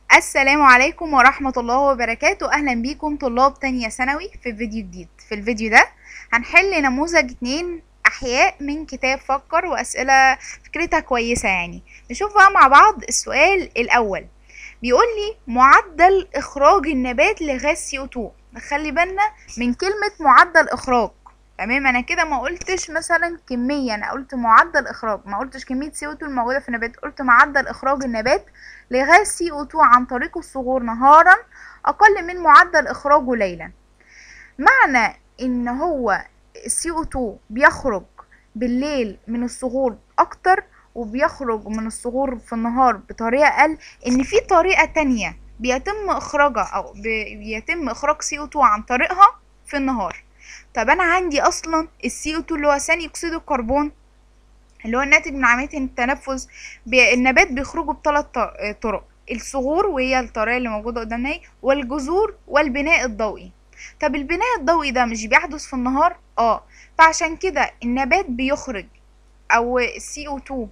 السلام عليكم ورحمة الله وبركاته أهلا بيكم طلاب تانية ثانوي في فيديو جديد في الفيديو ده هنحل نموذج اتنين أحياء من كتاب فكر وأسئلة فكرتها كويسة يعني نشوف بقى مع بعض السؤال الأول بيقول لي معدل إخراج النبات لغاز CO2 نخلي بالنا من كلمة معدل إخراج تمام انا كده ما قلتش مثلا كميه انا قلت معدل اخراج ما قلتش كميه CO2 الموجوده في النبات قلت معدل اخراج النبات لغاز CO2 عن طريق الصغور نهارا اقل من معدل اخراجه ليلا معنى ان هو CO2 بيخرج بالليل من الصغور اكتر وبيخرج من الصغور في النهار بطريقه اقل ان في طريقه تانية بيتم اخراجها او بيتم اخراج CO2 عن طريقها في النهار طب انا عندي اصلا السي او 2 اللي هو ثاني اكسيد الكربون اللي هو الناتج من عمليه التنفس بي النبات بيخرجوا بثلاث طرق الصغور وهي الطريقه اللي موجوده قدامنا اهي والجذور والبناء الضوئي طب البناء الضوئي ده مش بيحدث في النهار اه فعشان كده النبات بيخرج او السي او 2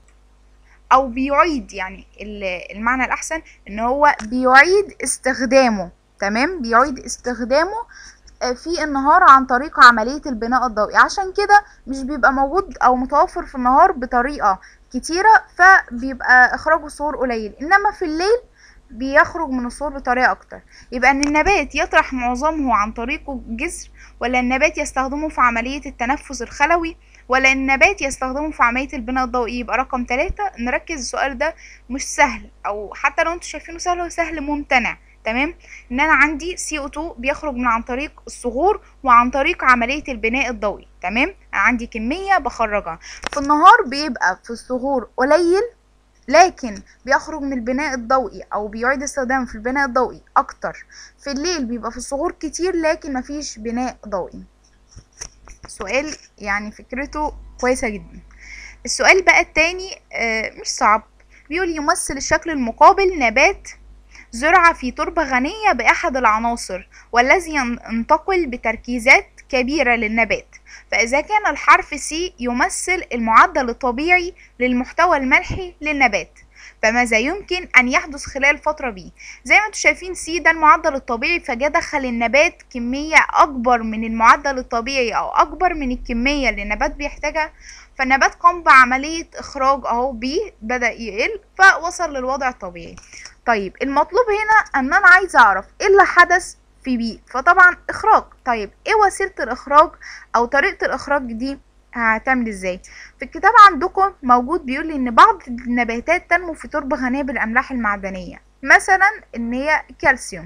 او بيعيد يعني المعنى الاحسن ان هو بيعيد استخدامه تمام بيعيد استخدامه في النهار عن طريق عملية البناء الضوئي عشان كده مش بيبقى موجود او متوفر في النهار بطريقة كتيرة فبيبقى اخراجه صور قليل انما في الليل بيخرج من الصور بطريقة اكتر يبقى ان النبات يطرح معظمه عن طريقه جذر ولا النبات يستخدمه في عملية التنفس الخلوي ولا النبات يستخدمه في عملية البناء الضوئي يبقى رقم ثلاثة نركز السؤال ده مش سهل او حتى لو انتوا شايفينه سهل هو سهل ممتنع تمام ان انا عندي CO2 بيخرج من عن طريق الصغور وعن طريق عملية البناء الضوئي تمام انا عندي كمية بخرجها في النهار بيبقى في الصغور قليل لكن بيخرج من البناء الضوئي او بيعيد استخدامه في البناء الضوئي اكتر في الليل بيبقى في الصغور كتير لكن مفيش بناء ضوئي سؤال يعني فكرته كويسة جدا السؤال بقى التاني آه مش صعب بيقول يمثل الشكل المقابل نبات زرع في تربة غنية بأحد العناصر والذي ينتقل بتركيزات كبيرة للنبات فإذا كان الحرف C يمثل المعدل الطبيعي للمحتوى الملحي للنبات فماذا يمكن أن يحدث خلال فترة B زي ما انتم شايفين C ده المعدل الطبيعي فجاء دخل النبات كمية أكبر من المعدل الطبيعي أو أكبر من الكمية اللي النبات بيحتاجها فالنبات قام بعملية إخراج أهو B بدأ يقل فوصل للوضع الطبيعي طيب المطلوب هنا ان انا عايزه اعرف ايه اللي حدث في بي فطبعا اخراج طيب ايه وسيله الاخراج او طريقه الاخراج دي هتعمل ازاي في الكتاب عندكم موجود بيقول لي ان بعض النباتات تنمو في تربه غنيه بالاملاح المعدنيه مثلا ان هي كالسيوم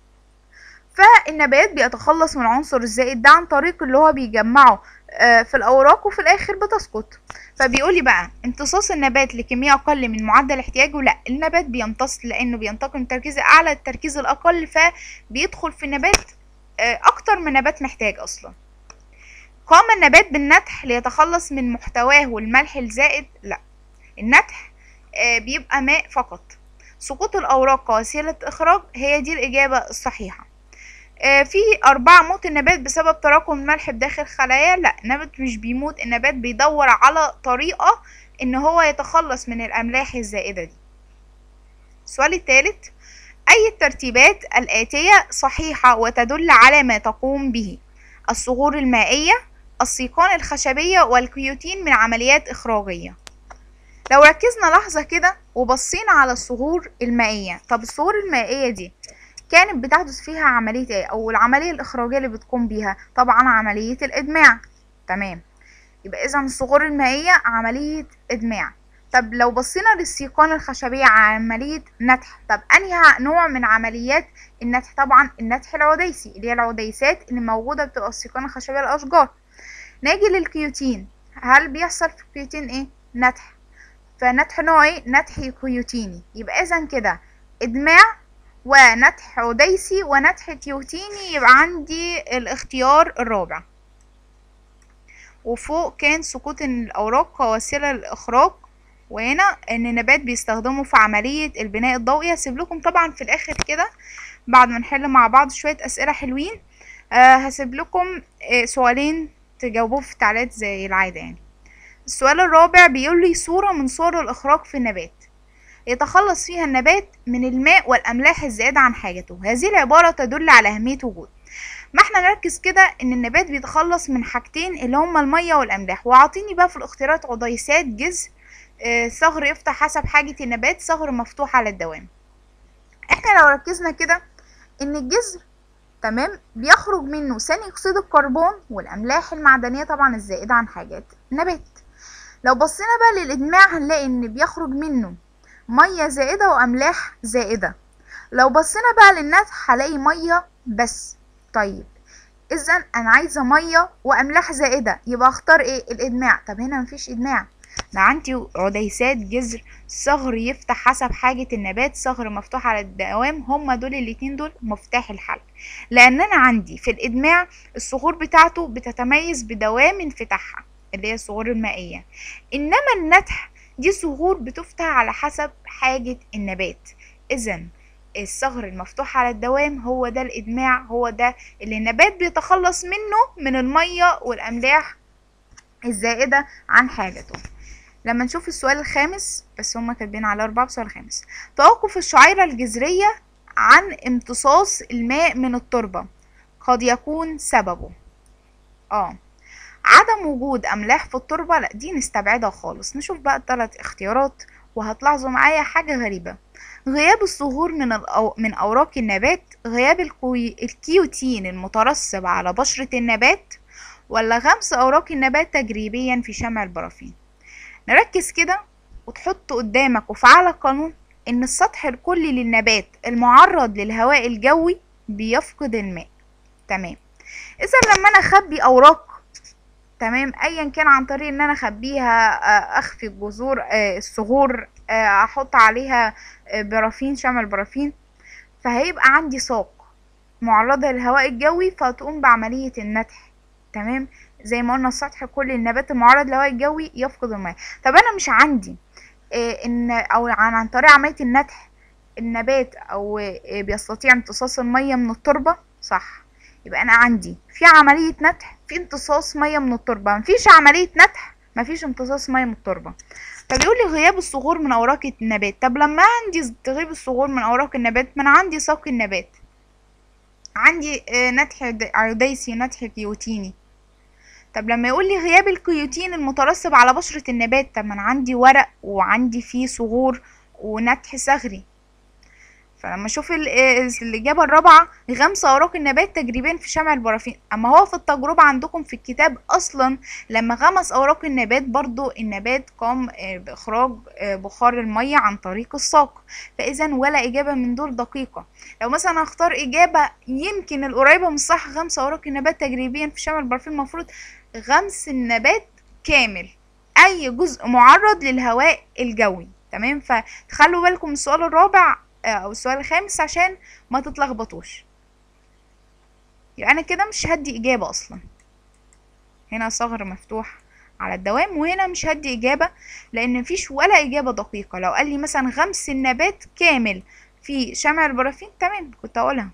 فالنبات بيتخلص من العنصر الزائد ده عن طريق اللي هو بيجمعه في الاوراق وفي الاخر بتسقط فبيقول لي بقى امتصاص النبات لكميه اقل من معدل احتياجه لا النبات بيمتص لانه بينتقل من التركيز الاعلى للتركيز الاقل فبيدخل في النبات اكتر من نبات محتاج اصلا قام النبات بالنتح ليتخلص من محتواه الملح الزائد لا النتح بيبقى ماء فقط سقوط الاوراق كوسيله اخراج هي دي الاجابه الصحيحه في أربعة موت النبات بسبب تراكم الملح بداخل خلايا لا النبات مش بيموت النبات بيدور على طريقة ان هو يتخلص من الأملاح الزائدة دي السؤال الثالث أي الترتيبات الآتية صحيحة وتدل على ما تقوم به الصغور المائية السيقان الخشبية والكيوتين من عمليات إخراجية لو ركزنا لحظة كده وبصينا على الصغور المائية طب الصغور المائية دي كانت بتحدث فيها عملية ايه او العملية الاخراجية اللي بتقوم بيها طبعا عملية الادماع تمام يبقى اذا الصغور المائية عملية ادماع طب لو بصينا للسيقان الخشبية عملية نتح طب انهي نوع من عمليات النتح طبعا النتح العديسي اللي هي العديسات اللي موجودة بتبقى السيقان الخشبية الاشجار نيجي للكيوتين هل بيحصل في الكيوتين ايه نتح فنتح نوع ايه نتح كيوتيني يبقى اذا كده ادماع ونتح عديسي ونتح كيوتيني يبقى عندي الاختيار الرابع وفوق كان سقوط الأوراق كوسيلة للإخراج وهنا ان النبات بيستخدمه في عملية البناء الضوئي هسيب لكم طبعا في الاخر كده بعد ما نحل مع بعض شوية اسئلة حلوين آه هسيب لكم آه سؤالين تجاوبوه في التعليقات زي العادة يعني السؤال الرابع بيقول لي صورة من صور الإخراج في النبات يتخلص فيها النبات من الماء والأملاح الزائدة عن حاجته هذه العبارة تدل على أهمية وجود ما احنا نركز كده ان النبات بيتخلص من حاجتين اللي هما المية والأملاح وعاطيني بقى في الاختيارات عضيسات جذر آه، ثغر يفتح حسب حاجة النبات ثغر مفتوح على الدوام احنا لو ركزنا كده ان الجذر تمام بيخرج منه ثاني اكسيد الكربون والاملاح المعدنيه طبعا الزائده عن حاجات النبات لو بصينا بقى للادماع هنلاقي ان بيخرج منه ميه زائده واملاح زائده لو بصينا بقى للنتح هلاقي ميه بس طيب اذا انا عايزه ميه واملاح زائده يبقى اختار ايه الادماع طب هنا مفيش ادماع ده عندي عديسات جذر ثغر يفتح حسب حاجة النبات ثغر مفتوح على الدوام هما دول الاتنين دول مفتاح الحل لأن أنا عندي في الإدماع الصخور بتاعته بتتميز بدوام انفتاحها اللي هي الصخور المائية إنما النتح دي صخور بتفتح على حسب حاجة النبات إذا الثغر المفتوح على الدوام هو ده الإدماع هو ده اللي النبات بيتخلص منه من المية والأملاح الزائدة عن حاجته لما نشوف السؤال الخامس بس هما كاتبين على أربعة بس هو الخامس توقف الشعيرة الجذرية عن امتصاص الماء من التربة قد يكون سببه اه عدم وجود أملاح في التربة لا دي نستبعدها خالص نشوف بقى الثلاث اختيارات وهتلاحظوا معايا حاجة غريبة غياب الصهور من, الأو... من أوراق النبات غياب الكوي... الكيوتين المترسب على بشرة النبات ولا غمس أوراق النبات تجريبيا في شمع البرافين نركز كده وتحط قدامك وفعلك قانون ان السطح الكلي للنبات المعرض للهواء الجوي بيفقد الماء تمام اذا لما انا اخبي اوراق تمام ايا كان عن طريق ان انا اخبيها آه، اخفي الجذور آه، الصغور آه، احط عليها آه، برافين شمع البرافين فهيبقى عندي ساق معرضة للهواء الجوي فتقوم بعملية النتح تمام زي ما قلنا السطح كل النبات المعرض للهواء الجوي يفقد الماء طب انا مش عندي إيه ان او عن, عن طريق عملية النتح النبات او إيه بيستطيع امتصاص المية من التربة صح يبقى انا عندي في عملية نتح في امتصاص مية من التربة مفيش عملية نتح مفيش امتصاص مية من التربة فبيقول لي غياب الصغور من اوراق النبات طب لما عندي تغيب الصغور من اوراق النبات ما انا عندي ساق النبات عندي آه، نتح د- عديسي نتح كيوتيني طب لما يقول لي غياب الكيوتين المترسب على بشرة النبات طب ما انا عندي ورق وعندي فيه صغور ونتح صغري فلما اشوف ال- آه، الاجابه الرابعه غمس اوراق النبات تجريبيا في شمع البرافين اما هو في التجربه عندكم في الكتاب اصلا لما غمس اوراق النبات برضو النبات قام آه، باخراج آه، بخار الميه عن طريق الساق فاذا ولا اجابه من دول دقيقه لو مثلا هختار اجابه يمكن القريبه من الصح غمس اوراق النبات تجريبيا في شمع البرافين المفروض غمس النبات كامل اي جزء معرض للهواء الجوي تمام فتخلوا بالكم من السؤال الرابع آه، او السؤال الخامس عشان ما تتلخبطوش يبقى انا كده مش هدي اجابه اصلا هنا ثغر مفتوح على الدوام وهنا مش هدي اجابه لان مفيش ولا اجابه دقيقه لو قال لي مثلا غمس النبات كامل في شمع البرافين تمام كنت هقولها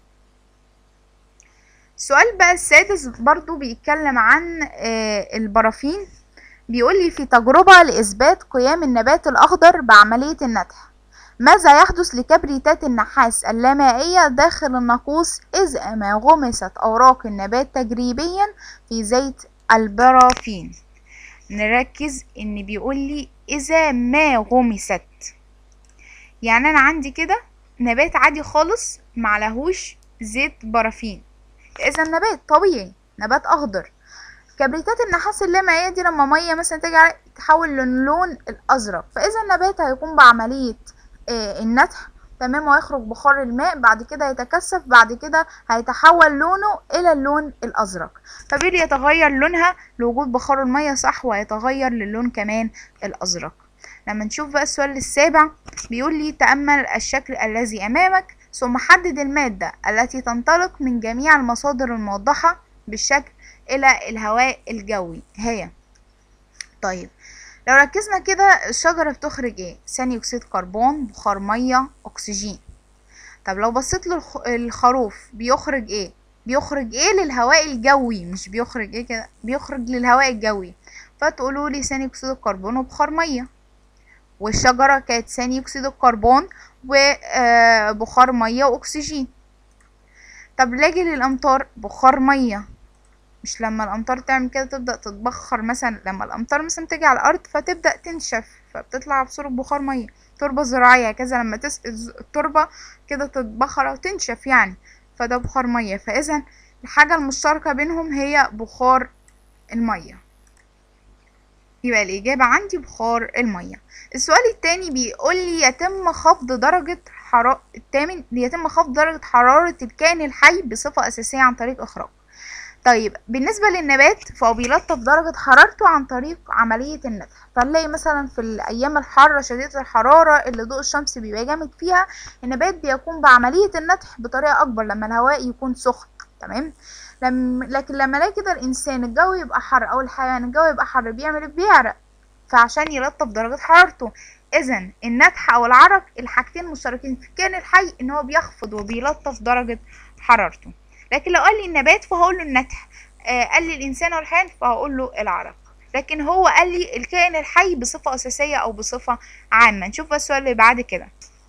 السؤال بقى السادس برضو بيتكلم عن آه، البرافين بيقول لي في تجربة لإثبات قيام النبات الأخضر بعملية النتح ماذا يحدث لكبريتات النحاس اللامائية داخل الناقوس إذا ما غمست أوراق النبات تجريبيا في زيت البرافين نركز إن بيقول لي إذا ما غمست يعني أنا عندي كده نبات عادي خالص معلهوش زيت برافين إذا نبات طبيعي نبات أخضر كبريتات النحاس اللامائية دي لما مية مثلا تيجي عليه تتحول للون الأزرق فإذا النبات هيقوم بعملية آه، النتح تمام ويخرج بخار الماء بعد كده يتكثف بعد كده هيتحول لونه إلى اللون الأزرق فبيقول يتغير لونها لوجود بخار المية صح ويتغير للون كمان الأزرق لما نشوف بقى السؤال السابع بيقول لي تأمل الشكل الذي أمامك ثم حدد المادة التي تنطلق من جميع المصادر الموضحة بالشكل إلى الهواء الجوي هي طيب لو ركزنا كده الشجرة بتخرج ايه ثاني أكسيد كربون بخار مية أكسجين طب لو بصيت للخروف بيخرج ايه بيخرج ايه للهواء الجوي مش بيخرج ايه كده بيخرج للهواء الجوي فتقولوا لي ثاني أكسيد الكربون وبخار مية والشجرة كانت ثاني أكسيد الكربون وبخار مية وأكسجين طب لاجي للأمطار بخار مية مش لما الأمطار تعمل كده تبدأ تتبخر مثلا لما الأمطار مثلا تيجي على الأرض فتبدأ تنشف فبتطلع بصورة بخار مية تربة زراعية كذا لما تسقي التربة كده تتبخر أو تنشف يعني فده بخار مية فإذا الحاجة المشتركة بينهم هي بخار المية يبقى الإجابة عندي بخار المية السؤال التاني بيقول لي يتم خفض درجة حرارة التامن يتم خفض درجة حرارة الكائن الحي بصفة أساسية عن طريق إخراج طيب بالنسبة للنبات فهو بيلطف درجة حرارته عن طريق عملية النتح فنلاقي مثلا في الأيام الحارة شديدة الحرارة اللي ضوء الشمس بيبقى جامد فيها النبات بيقوم بعملية النتح بطريقة أكبر لما الهواء يكون سخن تمام لم... لكن لما الاقي كده الإنسان الجو يبقى حر أو الحيوان الجو يبقى حر بيعمل إيه؟ بيعرق فعشان يلطف درجة حرارته إذا النتح أو العرق الحاجتين مشتركين في الكائن الحي إن هو بيخفض وبيلطف درجة حرارته لكن لو قال لي النبات فهقول له النتح آه قال لي الانسان او الحيوان فهقول له العرق لكن هو قال لي الكائن الحي بصفة أساسية أو بصفة عامة نشوف بقى السؤال اللي بعد كده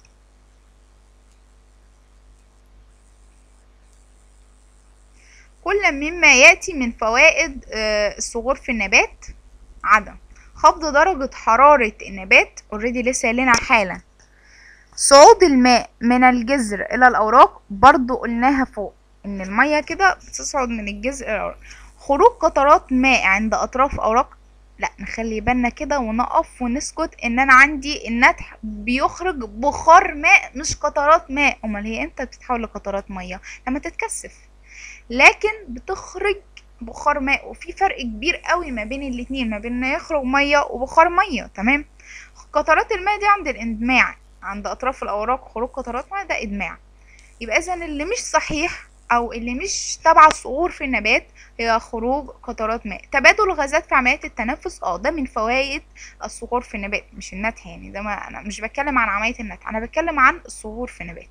كل مما يأتي من فوائد آه الصغور في النبات عدم خفض درجة حرارة النبات اوريدي لسه قايلينها حالا صعود الماء من الجذر إلى الأوراق برضو قلناها فوق ان المية كده بتصعد من الجزء الأوراق خروج قطرات ماء عند اطراف اوراق لا نخلي بالنا كده ونقف ونسكت ان انا عندي النتح بيخرج بخار ماء مش قطرات ماء امال هي امتى بتتحول لقطرات ميه لما تتكثف لكن بتخرج بخار ماء وفي فرق كبير قوي ما بين الاتنين ما بين انه يخرج ميه وبخار ميه تمام قطرات الماء دي عند الاندماع عند اطراف الاوراق خروج قطرات ماء ده ادماع يبقى اذا اللي مش صحيح او اللي مش تبع الصغور في النبات هي خروج قطرات ماء تبادل الغازات في عمليات التنفس اه ده من فوائد الصغور في النبات مش النتح يعني ده ما انا مش بتكلم عن عمليه النتح انا بتكلم عن الصغور في النبات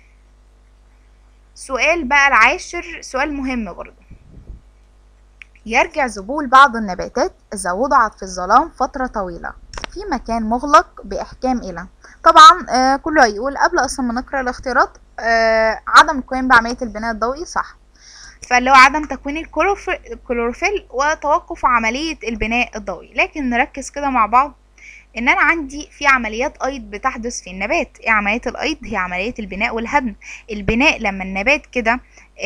سؤال بقى العاشر سؤال مهم برضه يرجع ذبول بعض النباتات إذا وضعت في الظلام فترة طويلة في مكان مغلق بإحكام إلى طبعا آه كله هيقول قبل أصلا ما نقرأ الاختيارات آه عدم القيام بعملية البناء الضوئي صح فاللي هو عدم تكوين الكلوروفيل وتوقف عملية البناء الضوئي لكن نركز كده مع بعض ان انا عندي في عمليات ايض بتحدث في النبات ايه عمليات الايض هي عمليه البناء والهدم البناء لما النبات كده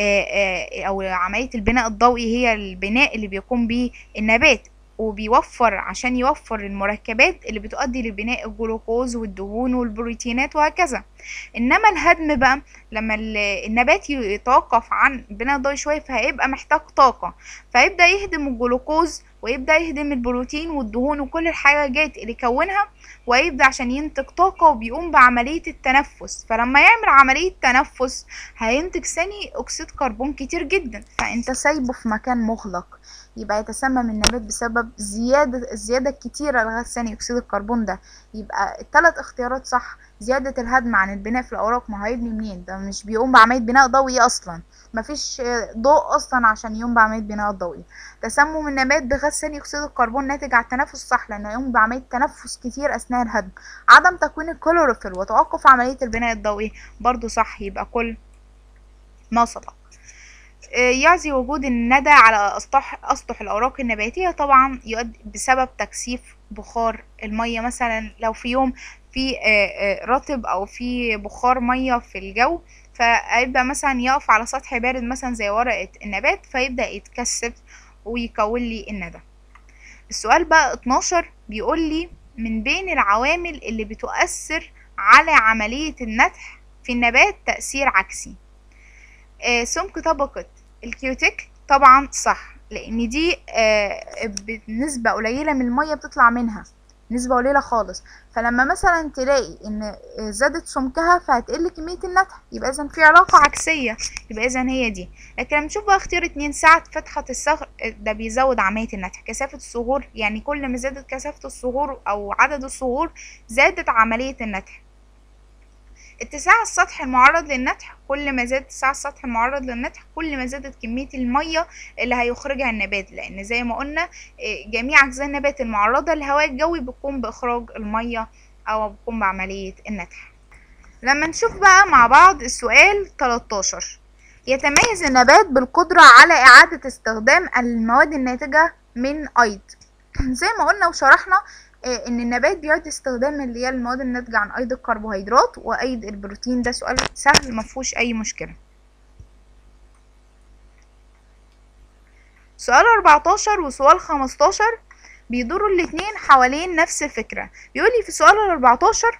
او عمليه البناء الضوئي هي البناء اللي بيقوم به النبات وبيوفر عشان يوفر المركبات اللي بتؤدي لبناء الجلوكوز والدهون والبروتينات وهكذا انما الهدم بقى لما النبات يتوقف عن البناء الضوئي شويه فهيبقى محتاج طاقه فيبدا يهدم الجلوكوز ويبدا يهدم البروتين والدهون وكل الحاجات اللي كونها ويبدا عشان ينتج طاقه وبيقوم بعمليه التنفس فلما يعمل عمليه تنفس هينتج ثاني اكسيد كربون كتير جدا فانت سايبه في مكان مغلق يبقى يتسمم النبات بسبب زيادة الزيادة الكتيرة لغاز ثاني أكسيد الكربون ده يبقى التلات اختيارات صح زيادة الهدم عن البناء في الأوراق ما هيبني منين ده مش بيقوم بعملية بناء ضوئي أصلا مفيش ضوء أصلا عشان يقوم بعملية بناء ضوئي تسمم النبات بغاز ثاني أكسيد الكربون ناتج عن التنفس صح لأنه يقوم بعملية تنفس كتير أثناء الهدم عدم تكوين الكلوروفيل وتوقف عملية البناء الضوئي برضو صح يبقى كل ما سبق يعزي وجود الندى على أسطح, أسطح الأوراق النباتية طبعا يؤدي بسبب تكثيف بخار المية مثلا لو في يوم في رطب أو في بخار مية في الجو فيبدأ مثلا يقف على سطح بارد مثلا زي ورقة النبات فيبدأ يتكثف ويكون لي الندى السؤال بقى 12 بيقول لي من بين العوامل اللي بتؤثر على عملية النتح في النبات تأثير عكسي آه سمك طبقة الكيوتيك طبعا صح لان دي آه بنسبة قليلة من المية بتطلع منها نسبة قليلة خالص فلما مثلا تلاقي ان زادت سمكها فهتقل كمية النتح يبقى اذا في علاقة عكسية يبقى اذا هي دي لكن لما نشوف بقى اختيار اتنين ساعة فتحة الصخر ده بيزود عملية النتح كثافة الصغور يعني كل ما زادت كثافة الصغور او عدد الصغور زادت عملية النتح اتساع السطح المعرض للنتح كل ما زاد اتساع السطح المعرض للنتح كل ما زادت كمية المية اللي هيخرجها النبات لأن زي ما قلنا جميع أجزاء النبات المعرضة للهواء الجوي بتقوم بإخراج المية او بقوم بعملية النتح لما نشوف بقى مع بعض السؤال 13 يتميز النبات بالقدرة على إعادة استخدام المواد الناتجة من أيض زي ما قلنا وشرحنا آه، ان النبات بيعيد استخدام اللي هي المواد الناتجة عن ايض الكربوهيدرات وايض البروتين ده سؤال سهل مفهوش اي مشكلة سؤال 14 وسؤال 15 بيدوروا الاتنين حوالين نفس الفكرة بيقولي في سؤال 14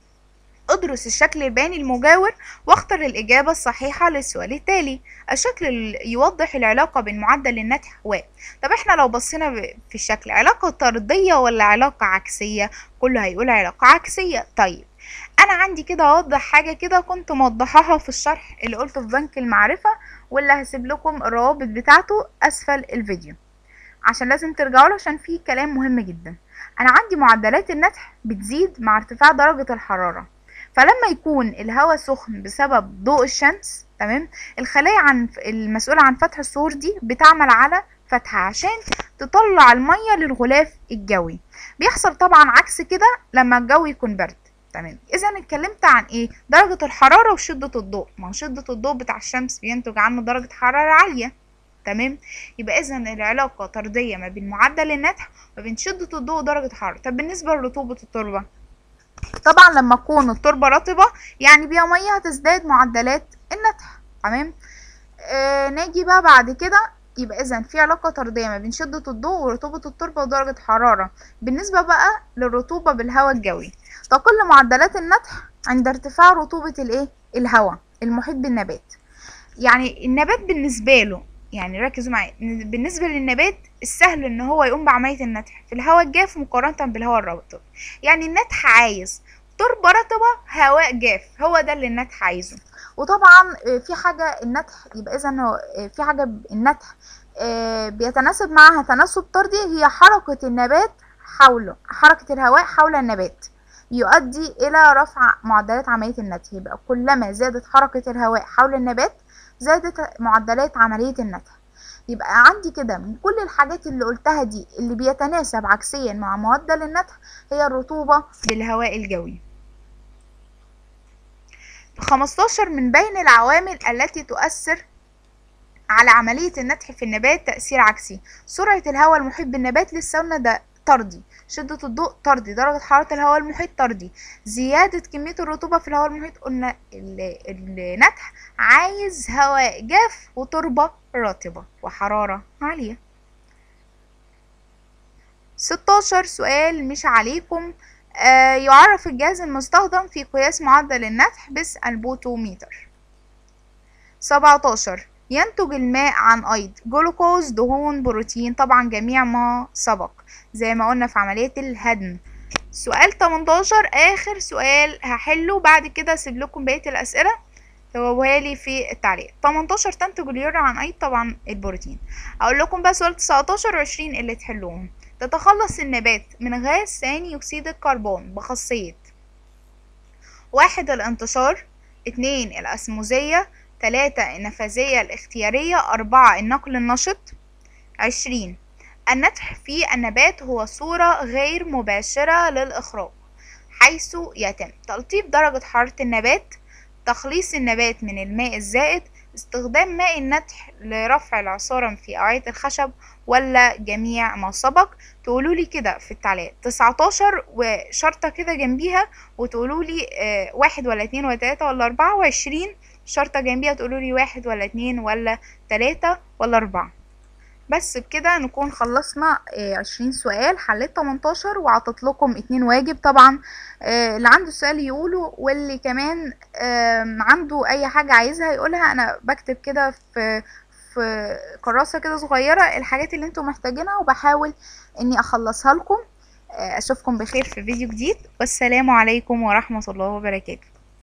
ادرس الشكل البياني المجاور واختر الإجابة الصحيحة للسؤال التالي الشكل ال- يوضح العلاقة بين معدل النتح و طب احنا لو بصينا ب- في الشكل علاقة طردية ولا علاقة عكسية كله هيقول علاقة عكسية طيب انا عندي كده اوضح حاجة كده كنت موضحاها في الشرح اللي قلته في بنك المعرفة واللي هسيب لكم الروابط بتاعته اسفل الفيديو عشان لازم ترجعوا له عشان فيه كلام مهم جدا انا عندي معدلات النتح بتزيد مع ارتفاع درجة الحرارة فلما يكون الهواء سخن بسبب ضوء الشمس تمام الخلايا عن المسؤولة عن فتح الصور دي بتعمل على فتحها عشان تطلع المية للغلاف الجوي بيحصل طبعا عكس كده لما الجو يكون برد تمام اذا اتكلمت عن ايه درجة الحرارة وشدة الضوء ما هو شدة الضوء بتاع الشمس بينتج عنه درجة حرارة عالية تمام يبقى اذا العلاقة طردية ما بين معدل النتح وما بين شدة الضوء ودرجة الحرارة طب بالنسبة لرطوبة التربة طبعا لما تكون التربة رطبة يعني بيها مية هتزداد معدلات النتح تمام آه نيجي بقى بعد كده يبقى اذا في علاقة طردية ما بين شدة الضوء ورطوبة التربة ودرجة حرارة بالنسبة بقى للرطوبة بالهواء الجوي تقل معدلات النتح عند ارتفاع رطوبة الايه الهواء المحيط بالنبات يعني النبات بالنسبة له يعني ركزوا معايا إن بالنسبة للنبات السهل ان هو يقوم بعملية النتح في الهواء الجاف مقارنة بالهواء الرطب يعني النتح عايز تربة رطبة هواء جاف هو ده اللي النتح عايزه وطبعا آه، في حاجة النتح يبقى اذا هو آه، في حاجة ب- النتح آه، بيتناسب معها تناسب طردي هي حركة النبات حوله حركة الهواء حول النبات يؤدي إلى رفع معدلات عملية النتح يبقى كلما زادت حركة الهواء حول النبات زادت معدلات عملية النتح يبقى عندي كده من كل الحاجات اللي قلتها دي اللي بيتناسب عكسيا مع معدل النتح هي الرطوبة بالهواء الجوي 15 من بين العوامل التي تؤثر على عملية النتح في النبات تأثير عكسي سرعة الهواء المحيط بالنبات لسه قلنا ده طردي شدة الضوء طردي درجة حرارة الهواء المحيط طردي زيادة كمية الرطوبة في الهواء المحيط قلنا ال- النتح عايز هواء جاف وتربة رطبة وحرارة عالية 16 سؤال مش عليكم آه يعرف الجهاز المستخدم في قياس معدل النتح بس البوتوميتر 17 ينتج الماء عن أيض جلوكوز دهون بروتين طبعا جميع ما سبق زي ما قلنا في عملية الهدم سؤال 18 آخر سؤال هحله بعد كده اسيب لكم بقية الأسئلة جاوبوها لي في التعليق 18 تنتج اليوريا عن أيض طبعا البروتين أقول لكم بقى سؤال 19 و 20 اللي تحلوهم تتخلص النبات من غاز ثاني أكسيد الكربون بخاصية واحد الانتشار اتنين الأسموزية تلاتة النفاذية الاختيارية أربعة النقل النشط عشرين النتح في النبات هو صورة غير مباشرة للإخراج حيث يتم تلطيف درجة حرارة النبات تخليص النبات من الماء الزائد استخدام ماء النتح لرفع العصارة في أوعية الخشب ولا جميع ما سبق تقولوا لي كده في التعليق 19 وشرطة كده جنبيها وتقولوا لي آه واحد ولا اتنين ولا تلاتة ولا أربعة وعشرين شرطة جنبيها تقولوا لي واحد ولا اتنين ولا تلاتة ولا أربعة بس بكده نكون خلصنا آه، عشرين سؤال حليت 18 وعطت لكم اتنين واجب طبعا آه، اللي عنده سؤال يقوله واللي كمان آم، عنده اي حاجة عايزها يقولها انا بكتب كده في في كراسة كده صغيرة الحاجات اللي انتم محتاجينها وبحاول اني اخلصها لكم آه، اشوفكم بخير في فيديو جديد والسلام عليكم ورحمة الله وبركاته